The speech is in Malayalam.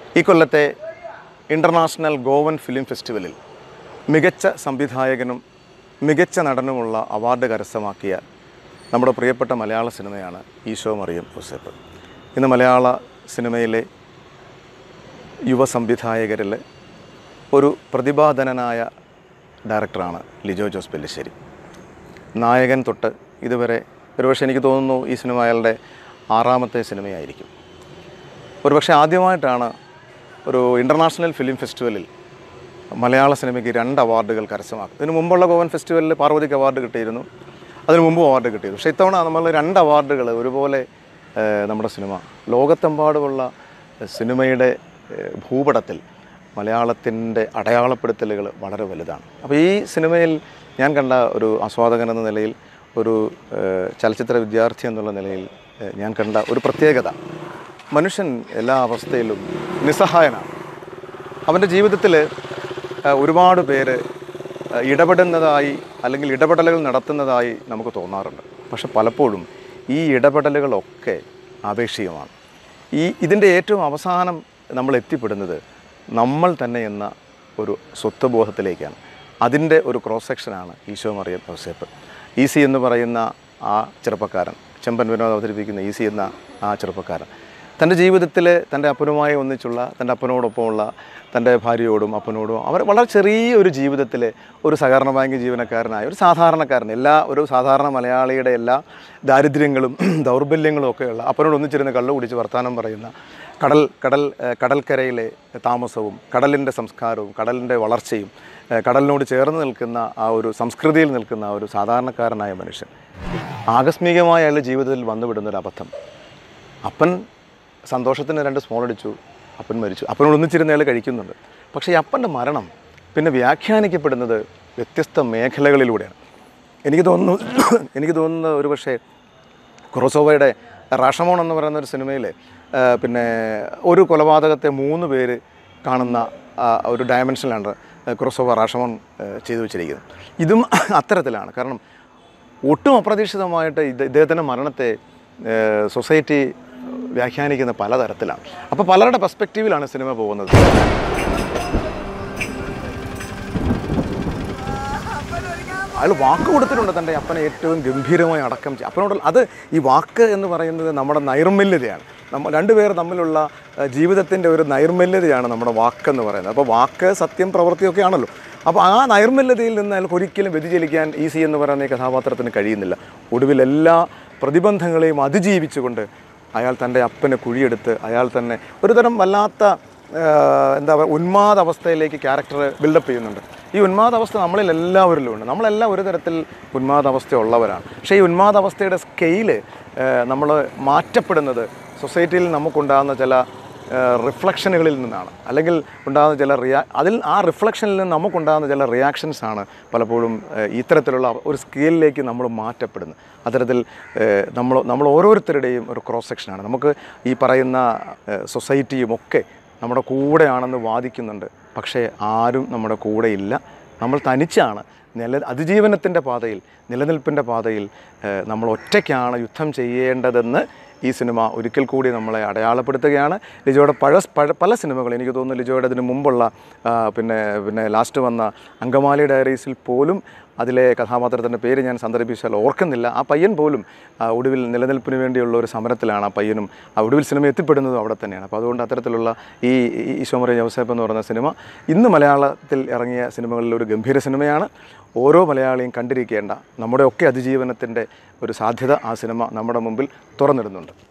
ഈ കൊല്ലത്തെ ഇൻ്റർനാഷണൽ ഗോവൻ ഫിലിം ഫെസ്റ്റിവലിൽ മികച്ച സംവിധായകനും മികച്ച നടനുമുള്ള അവാർഡ് കരസ്ഥമാക്കിയ നമ്മുടെ പ്രിയപ്പെട്ട മലയാള സിനിമയാണ് ഈശോ മറിയം യൂസഫ് ഇന്ന് മലയാള സിനിമയിലെ യുവ സംവിധായകരിൽ ഒരു പ്രതിഭാധനനായ ഡയറക്ടറാണ് ലിജോ ജോസ് പെല്ലിശ്ശേരി നായകൻ തൊട്ട് ഇതുവരെ ഒരുപക്ഷെ എനിക്ക് തോന്നുന്നു ഈ സിനിമ അയാളുടെ ആറാമത്തെ സിനിമയായിരിക്കും ഒരുപക്ഷെ ആദ്യമായിട്ടാണ് ഒരു ഇൻ്റർനാഷണൽ ഫിലിം ഫെസ്റ്റിവലിൽ മലയാള സിനിമയ്ക്ക് രണ്ട് അവാർഡുകൾ കരസ്ഥമാക്കും ഇതിനു മുമ്പുള്ള ഗോവൻ ഫെസ്റ്റിവലിൽ പാർവതിക്ക് അവാർഡ് കിട്ടിയിരുന്നു അതിനു മുമ്പ് അവാർഡ് കിട്ടിയിരുന്നു പക്ഷേ ഇത്തവണ നമ്മൾ രണ്ട് അവാർഡുകൾ ഒരുപോലെ ഏഹ്, നമ്മുടെ സിനിമ ലോകത്തെമ്പാടുമുള്ള സിനിമയുടെ ഏഹ്, ഭൂപടത്തിൽ മലയാളത്തിൻ്റെ അടയാളപ്പെടുത്തലുകൾ വളരെ വലുതാണ് അപ്പോൾ ഈ സിനിമയിൽ ഞാൻ കണ്ട ഒരു ആസ്വാദകൻ എന്ന നിലയിൽ ഒരു ഏഹ്, ചലച്ചിത്ര വിദ്യാർത്ഥി എന്നുള്ള നിലയിൽ ഏഹ്, ഞാൻ കണ്ട ഒരു പ്രത്യേകത മനുഷ്യൻ എല്ലാ അവസ്ഥയിലും നിസ്സഹായനാണ് അവൻ്റെ ജീവിതത്തിൽ ഒരുപാട് പേര് ഏഹ്, ഇടപെടുന്നതായി അല്ലെങ്കിൽ ഇടപെടലുകൾ നടത്തുന്നതായി നമുക്ക് തോന്നാറുണ്ട് പക്ഷെ പലപ്പോഴും ഈ ഇടപെടലുകളൊക്കെ ആപേക്ഷികമാണ് ഈ ഇതിൻ്റെ ഏറ്റവും അവസാനം നമ്മൾ എത്തിപ്പെടുന്നത് നമ്മൾ തന്നെ എന്ന ഒരു സ്വത്വബോധത്തിലേക്കാണ് അതിൻ്റെ ഒരു ക്രോസ് സെക്ഷനാണ് ഈശോ മറിയം ഔസേപ്പ് ഈസി എന്ന് പറയുന്ന ആ ചെറുപ്പക്കാരൻ ചെമ്പൻ വിനോദ് അവതരിപ്പിക്കുന്ന ഈസി എന്ന ആ ചെറുപ്പക്കാരൻ തൻ്റെ ജീവിതത്തിൽ തൻ്റെ അപ്പനുമായി ഒന്നിച്ചുള്ള തൻ്റെ അപ്പനോടൊപ്പമുള്ള തൻ്റെ ഭാര്യയോടും അപ്പനോടും അവർ വളരെ ചെറിയ ഒരു ജീവിതത്തിൽ ഒരു സഹകരണ ബാങ്ക് ജീവനക്കാരനായ ഒരു സാധാരണക്കാരൻ എല്ലാ ഒരു സാധാരണ മലയാളിയുടെ എല്ലാ ദാരിദ്ര്യങ്ങളും ദൗർബല്യങ്ങളും ഒക്കെയുള്ള അപ്പനോട് ഒന്നിച്ചിരുന്ന് കള്ളു കുടിച്ച് വർത്തമാനം പറയുന്ന കടൽ കടൽ ഏഹ് കടൽക്കരയിലെ താമസവും കടലിൻ്റെ സംസ്കാരവും കടലിൻ്റെ വളർച്ചയും ഏഹ് കടലിനോട് ചേർന്ന് നിൽക്കുന്ന ആ ഒരു സംസ്കൃതിയിൽ നിൽക്കുന്ന ആ ഒരു സാധാരണക്കാരനായ മനുഷ്യൻ ആകസ്മികമായ അയാളുടെ ജീവിതത്തിൽ വന്നുവിടുന്നൊരു അബദ്ധം അപ്പൻ സന്തോഷത്തിന് രണ്ട് സ്മോൾ അടിച്ചു അപ്പൻ മരിച്ചു അപ്പനോട് ഒന്നിച്ചിരുന്ന അയാൾ കഴിക്കുന്നുണ്ട് പക്ഷേ ഈ അപ്പൻ്റെ മരണം പിന്നെ വ്യാഖ്യാനിക്കപ്പെടുന്നത് വ്യത്യസ്ത മേഖലകളിലൂടെയാണ് എനിക്ക് തോന്നുന്നു എനിക്ക് തോന്നുന്നത് ഒരു പക്ഷേ ക്രോസോവയുടെ റാഷമോൺ എന്ന് പറയുന്ന ഒരു സിനിമയിൽ പിന്നെ ഒരു കൊലപാതകത്തെ മൂന്ന് പേര് കാണുന്ന ആ, ഒരു ഡയമെൻഷനിലാണ് ക്രോസോവ റാഷമോൺ ആ, ചെയ്തു വെച്ചിരിക്കുന്നത് ഇതും അത്തരത്തിലാണ് കാരണം ഒട്ടും അപ്രതീക്ഷിതമായിട്ട് ഇത് ഇദ്ദേഹത്തിൻ്റെ മരണത്തെ ഏഹ്, സൊസൈറ്റി വ്യാഖ്യാനിക്കുന്ന പലതരത്തിലാണ് അപ്പോൾ പലരുടെ പെർസ്പെക്റ്റീവിലാണ് സിനിമ പോകുന്നത് അയാൾ വാക്ക് കൊടുത്തിട്ടുണ്ട് തൻ്റെ അപ്പനെ ഏറ്റവും ഗംഭീരമായി അടക്കം ചെയ്യും അപ്പനോട് അത് ഈ വാക്ക് എന്ന് പറയുന്നത് നമ്മുടെ നൈർമല്യതയാണ് നമ്മൾ രണ്ടുപേർ തമ്മിലുള്ള ജീവിതത്തിൻ്റെ ഒരു നൈർമല്യതയാണ് നമ്മുടെ വാക്കെന്ന് പറയുന്നത് അപ്പോൾ വാക്ക് സത്യം പ്രവൃത്തിയൊക്കെ ആണല്ലോ അപ്പോൾ ആ നൈർമല്യതയിൽ നിന്ന് അയാൾക്ക് ഒരിക്കലും വ്യതിചലിക്കാൻ ഈസി എന്ന് പറയുന്ന ഈ കഥാപാത്രത്തിന് കഴിയുന്നില്ല ഒടുവിൽ എല്ലാ പ്രതിബന്ധങ്ങളെയും അതിജീവിച്ചുകൊണ്ട് അയാൾ തൻ്റെ അപ്പനെ കുഴിയെടുത്ത് അയാൾ തന്നെ ഒരുതരം വല്ലാത്ത ആഹ് എന്താ പറയുക ഉന്മാദ അവസ്ഥയിലേക്ക് ക്യാരക്ടർ ബിൽഡപ്പ് ചെയ്യുന്നുണ്ട് ഈ ഉന്മാദ അവസ്ഥ നമ്മളിൽ എല്ലാവരിലും ഉണ്ട് നമ്മളെല്ലാം ഒരു തരത്തിൽ ഉന്മാദ അവസ്ഥ ഉള്ളവരാണ് പക്ഷേ ഈ ഉന്മാദ അവസ്ഥയുടെ സ്കെയില് നമ്മൾ മാറ്റപ്പെടുന്നത് സൊസൈറ്റിയിൽ നമുക്കുണ്ടാകുന്ന ചില റിഫ്ലക്ഷനുകളിൽ നിന്നാണ് അല്ലെങ്കിൽ ഉണ്ടാകുന്ന ചില റിയാ അതിൽ ആ റിഫ്ലക്ഷനിൽ നിന്ന് നമുക്കുണ്ടാകുന്ന ചില റിയാക്ഷൻസ് ആണ് പലപ്പോഴും ഏഹ്, ഇത്തരത്തിലുള്ള ഒരു സ്കെയിലിലേക്ക് നമ്മൾ മാറ്റപ്പെടുന്നത് അത്തരത്തിൽ ഏഹ്, നമ്മൾ നമ്മൾ ഓരോരുത്തരുടെയും ഒരു ക്രോസ് സെക്ഷനാണ് നമുക്ക് ഈ പറയുന്ന ഏഹ്, സൊസൈറ്റിയും ഒക്കെ നമ്മുടെ കൂടെയാണെന്ന് വാദിക്കുന്നുണ്ട് പക്ഷേ ആരും നമ്മുടെ കൂടെയില്ല നമ്മൾ തനിച്ചാണ് നില അതിജീവനത്തിൻ്റെ പാതയിൽ നിലനിൽപ്പിൻ്റെ പാതയിൽ ഏഹ്, നമ്മൾ ഒറ്റയ്ക്കാണ് യുദ്ധം ചെയ്യേണ്ടതെന്ന് ഈ സിനിമ ഒരിക്കൽ കൂടി നമ്മളെ അടയാളപ്പെടുത്തുകയാണ് ലിജോയുടെ പഴ പഴ പല സിനിമകൾ എനിക്ക് തോന്നുന്നു ലിജോയുടെ അതിന് മുമ്പുള്ള ആ, പിന്നെ പിന്നെ ലാസ്റ്റ് വന്ന അങ്കമാലി ഡയറീസിൽ പോലും അതിലെ കഥാപാത്രത്തിൻ്റെ പേര് ഞാൻ സന്ദർഭിച്ചാൽ ഓർക്കുന്നില്ല ആ പയ്യൻ പോലും ആ, ഒടുവിൽ നിലനിൽപ്പിന് വേണ്ടിയുള്ള ഒരു സമരത്തിലാണ് ആ പയ്യനും ആ ഒടുവിൽ സിനിമ എത്തിപ്പെടുന്നതും അവിടെ തന്നെയാണ് അപ്പോൾ അതുകൊണ്ട് അത്തരത്തിലുള്ള ഈ ഈ ഈശോമര ജോസഫ് എന്ന് പറയുന്ന സിനിമ ഇന്ന് മലയാളത്തിൽ ഇറങ്ങിയ സിനിമകളിൽ ഒരു ഗംഭീര സിനിമയാണ് ഓരോ മലയാളിയും കണ്ടിരിക്കേണ്ട നമ്മുടെ ഒക്കെ അതിജീവനത്തിൻ്റെ ഒരു സാധ്യത ആ സിനിമ നമ്മുടെ മുമ്പിൽ തുറന്നിടുന്നുണ്ട്